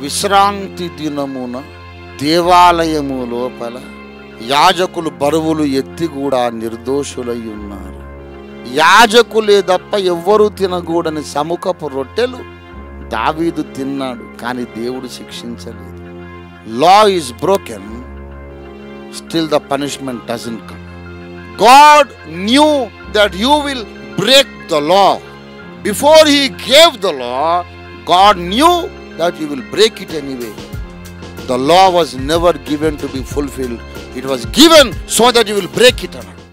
విశ్రాంతి దినమున దేవాలయము లోపల యాజకులు బరువులు ఎత్తి కూడా నిర్దోషులై ఉన్నారు యాజకులే తప్ప ఎవ్వరూ తినకూడని సముఖపు రొట్టెలు దావీదు తిన్నాడు కానీ దేవుడు శిక్షించలేదు law is broken still the punishment doesn't come God knew that you will break the law before he gave the law God knew that you will break it anyway the law was never given to be fulfilled it was given so that you will break it అన్నాడు